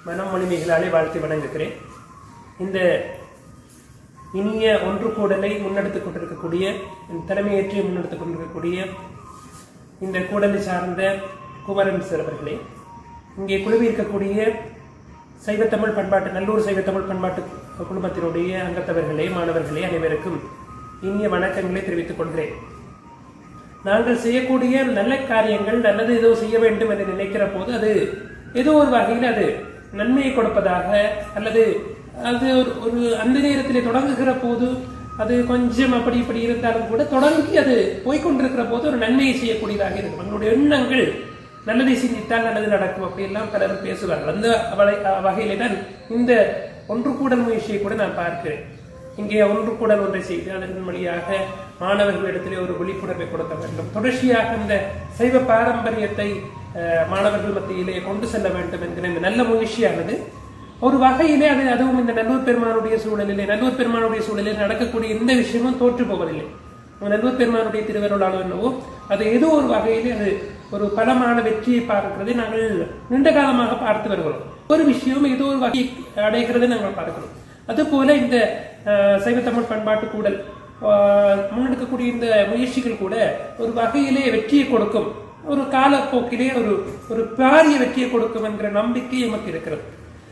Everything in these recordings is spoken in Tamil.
மனம் மொழிமைகளாலே வாழ்த்தி வணங்குகிறேன் இந்த இனிய ஒன்று கூடலை முன்னெடுத்துக் கொண்டிருக்கக்கூடிய இந்த தலைமையேற்று முன்னெடுத்துக் கொண்டிருக்கக்கூடிய இந்த கூடலை சார்ந்த குமரன் சார் அவர்களே இங்கே குழுவி இருக்கக்கூடிய சைவத்தமிழ் பண்பாட்டு நல்லூர் சைவத்தமிழ் பண்பாட்டு குடும்பத்தினுடைய அங்கத்தவர்களே மாணவர்களே அனைவருக்கும் இனிய வணக்கங்களை தெரிவித்துக் கொள்கிறேன் நாங்கள் செய்யக்கூடிய நல்ல காரியங்கள் நல்லது ஏதோ செய்ய வேண்டும் என்று நினைக்கிற போது அது ஏதோ ஒரு வகையில் அது நன்மையை கொடுப்பதாக அல்லது அது ஒரு ஒரு அந்த நேரத்திலே தொடங்குகிற போது அது கொஞ்சம் அப்படி இப்படி இருந்தாலும் கூட தொடங்கி அது போய்க்கொண்டிருக்கிற போது ஒரு நன்மையை செய்யக்கூடியதாக இருக்கும் நம்மளுடைய எண்ணங்கள் நல்லதை சிந்தித்தால் நல்லது நடக்கும் அப்படி எல்லாம் பலர் பேசுவார்கள் அந்த வகை- வகையிலே தான் இந்த ஒன்று கூடல் முயற்சியை கூட நான் பார்க்கிறேன் இங்கே ஒன்று கூடல் ஒன்றை செய்து அதன் வழியாக மாணவர்களிடத்திலே ஒரு விழிப்புணர்வை கொடுக்க வேண்டும் தொடர்ச்சியாக இந்த சைவ பாரம்பரியத்தை அஹ், மாணவர்கள் மத்தியிலே கொண்டு செல்ல வேண்டும் என்கிற இந்த நல்ல முயற்சியானது ஒரு வகையிலே அது அதுவும் இந்த நல்லூர் பெருமானுடைய சூழலிலே நல்லூர் பெருமானுடைய சூழலில் நடக்கக்கூடிய எந்த விஷயமும் தோற்று போவதில்லை நல்லூர் பெருமானுடைய திருவருளாளோ என்னவோ அது ஏதோ ஒரு வகையிலே அது ஒரு பலமான வெற்றியை பார்க்கிறதை நாங்கள் நீண்ட காலமாக பார்த்து வருகிறோம் ஒரு விஷயம் ஏதோ ஒரு வகை அடைகிறதை நாங்கள் பார்க்கிறோம் அதுபோல இந்த அஹ், சைவத்தமிழ் பண்பாட்டு கூடல் அஹ், முன்னெடுக்கக்கூடிய இந்த முயற்சிகள் கூட ஒரு வகையிலே வெற்றியை கொடுக்கும் ஒரு காலப்போக்கிலே ஒரு ஒரு பாரிய வெற்றியை கொடுக்கும் என்கிற நம்பிக்கை எமக்கு இருக்கிறது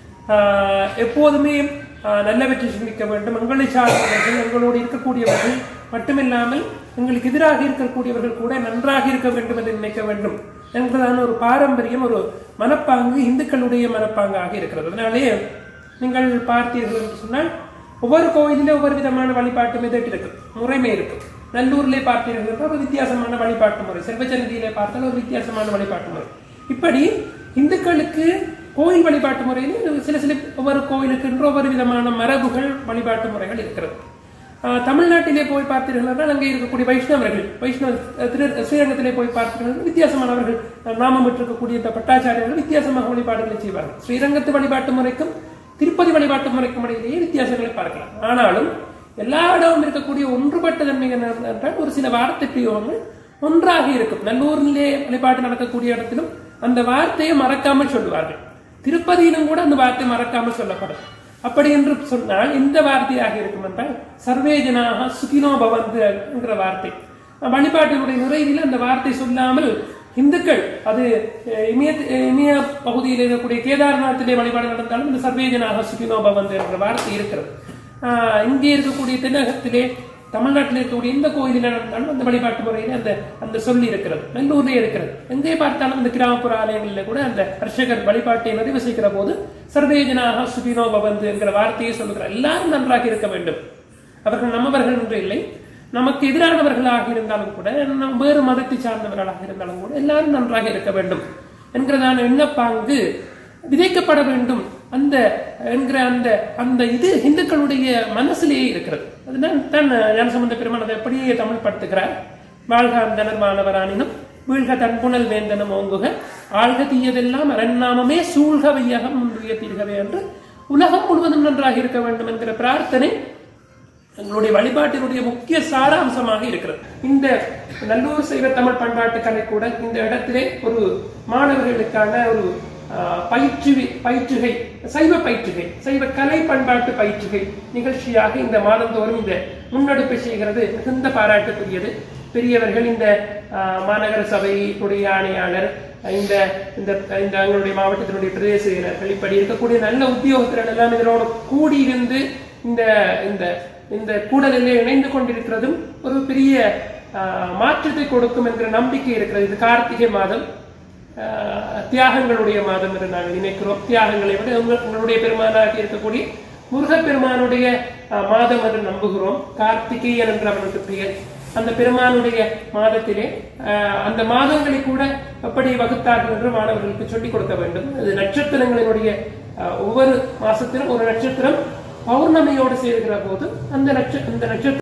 ஆஹ் எப்போதுமே ஆஹ் நல்ல வெற்றி சிந்திக்க வேண்டும் எங்களை சார்ந்தவர்கள் எங்களோடு இருக்கக்கூடியவர்கள் மட்டுமில்லாமல் எங்களுக்கு எதிராக இருக்கக்கூடியவர்கள் கூட நன்றாக இருக்க வேண்டும் என்று நினைக்க வேண்டும் என்பதான ஒரு பாரம்பரியம் ஒரு மனப்பாங்கு இந்துக்களுடைய மனப்பாங்காக இருக்கிறது அதனாலே நீங்கள் பார்த்தீர்கள் என்று சொன்னால் ஒவ்வொரு கோயிலிலே ஒவ்வொரு விதமான வழிபாட்டு மெதட் இருக்கு முறைமை இருக்கு நல்லூர்லே பார்த்தீர்கள் என்றால் ஒரு வித்தியாசமான வழிபாட்டு முறை செல்வச்சந்தியிலே பார்த்தால் ஒரு வித்தியாசமான வழிபாட்டு முறை இப்படி இந்துக்களுக்கு கோயில் வழிபாட்டு முறையில் சில சில ஒவ்வொரு கோயிலுக்கு என்று ஒவ்வொரு விதமான மரபுகள் வழிபாட்டு முறைகள் இருக்கிறது ஆஹ் தமிழ்நாட்டிலே போய் பார்த்தீர்கள் என்றால் அங்கே இருக்கக்கூடிய வைஷ்ணவர்கள் வைஷ்ணவ திரு ஸ்ரீரங்கத்திலே போய் பார்த்தீர்கள் என்றால் வித்தியாசமானவர்கள் அஹ் நாமம் பெற்றிருக்கக்கூடிய இந்த பட்டாச்சாரியர்கள் வித்தியாசமாக வழிபாடுகளை செய்வார்கள் ஸ்ரீரங்கத்து வழிபாட்டு முறைக்கும் திருப்பதி வழிபாட்டு முறைக்கும் இடையிலேயே வித்தியாசங்களை பார்க்கலாம் ஆனாலும் எல்லா இடமும் இருக்கக்கூடிய ஒன்றுபட்ட தன்மை என்ன என்றால் ஒரு சில வார்த்தை பிரயோகங்கள் ஒன்றாக இருக்கும் நல்லூரிலே வழிபாட்டு நடக்கக்கூடிய இடத்திலும் அந்த வார்த்தையை மறக்காமல் சொல்லுவார்கள் திருப்பதியிலும் கூட அந்த வார்த்தை மறக்காமல் சொல்லப்படும் அப்படி என்று சொன்னால் இந்த வார்த்தையாக இருக்கும் என்றால் சர்வேஜனாக சுகினோ பவந்து என்கிற வார்த்தை வழிபாட்டினுடைய நிறைவில் அந்த வார்த்தை சொல்லாமல் இந்துக்கள் அது அஹ், இமய இமய பகுதியில் இருக்கக்கூடிய கேதார்நாத்திலே வழிபாடு நடந்தாலும் இந்த சர்வேஜனாக சுகினோ பவந்து என்ற வார்த்தை இருக்கிறது ஆஹ், இங்கே இருக்கக்கூடிய தென்னகத்திலே தமிழ்நாட்டில் இருக்கக்கூடிய எந்த கோயிலில் நடந்தாலும் அந்த வழிபாட்டு முறையில அந்த அந்த சொல்லி இருக்கிறது நல்லூர்லயே இருக்கிறது எங்கே பார்த்தாலும் இந்த கிராமப்புற ஆலயங்களில் கூட அந்த அர்ச்சகர் வழிபாட்டை நிறைவு செய்கிற போது சர்வேஜனாக சுகினோ பவந்து என்கிற வார்த்தையை சொல்லுகிறார் எல்லாரும் நன்றாக இருக்க வேண்டும் அவர்கள் நம்மவர்கள் என்று இல்லை நமக்கு எதிரானவர்களாக இருந்தாலும் கூட நம் வேறு மதத்தை சார்ந்தவர்களாக இருந்தாலும் கூட எல்லாரும் நன்றாக இருக்க வேண்டும் என்கிறதான எண்ணப்பாங்கு விதைக்கப்பட வேண்டும் அந்த என்கிற அந்த அந்த இது இந்துக்களுடைய மனசிலேயே இருக்கிறது அதுதான் தான் ஞானசம்பந்த பெருமான் அதை அப்படியே தமிழ் படுத்துகிறார் வாழ்க அந்தனர் மாணவரானினும் வீழ்க தன்புணல் வேந்தனும் ஓங்குக ஆழ்க தீயதெல்லாம் அரண்நாமமே சூழ்க வையகம் முன்றுய தீர்கவே என்று உலகம் முழுவதும் நன்றாக இருக்க வேண்டும் என்கிற பிரார்த்தனை எங்களுடைய வழிபாட்டினுடைய முக்கிய சாராம்சமாக இருக்கிறது இந்த நல்லூர் சைவ தமிழ் பண்பாட்டு கலைக்கூட இந்த இடத்திலே ஒரு மாணவர்களுக்கான ஒரு ஆஹ், பயிற்சி பயிற்றுகை சைவ பயிற்றுகை சைவ கலை பண்பாட்டு பயிற்றுகை நிகழ்ச்சியாக இந்த மாதந்தோறும் இந்த முன்னெடுப்பை செய்கிறது மிகுந்த பாராட்டுக்குரியது பெரியவர்கள் இந்த ஆஹ், மாநகர சபையினுடைய ஆணையாளர் இந்த இந்த இந்த எங்களுடைய மாவட்டத்தினுடைய பிரதேச செயலர்கள் இப்படி இருக்கக்கூடிய நல்ல உத்தியோகத்தினர் எல்லாம் இதனோடு கூடியிருந்து இந்த இந்த இந்த கூடலிலே இணைந்து கொண்டிருக்கிறதும் ஒரு பெரிய ஆஹ், மாற்றத்தை கொடுக்கும் என்கிற நம்பிக்கை இருக்கிறது இது கார்த்திகை மாதம் ஆஹ், தியாகங்களுடைய மாதம் என்று நாங்கள் நினைக்கிறோம் தியாகங்களை விட உங்க- உங்களுடைய பெருமானாக இருக்கக்கூடிய முருகப்பெருமானுடைய ஆஹ், மாதம் என்று நம்புகிறோம் கார்த்திகேயன் என்று அவனுக்கு பெயர் அந்த பெருமானுடைய மாதத்திலே ஆஹ், அந்த மாதங்களை கூட எப்படி வகுத்தார்கள் என்று மாணவர்களுக்கு சொல்லிக் கொடுக்க வேண்டும் அது நட்சத்திரங்களினுடைய ஆஹ், ஒவ்வொரு மாசத்திலும் ஒரு நட்சத்திரம் பௌர்ணமியோடு சேருகிற போது அந்த நட்ச அந்த நட்சத்திரம்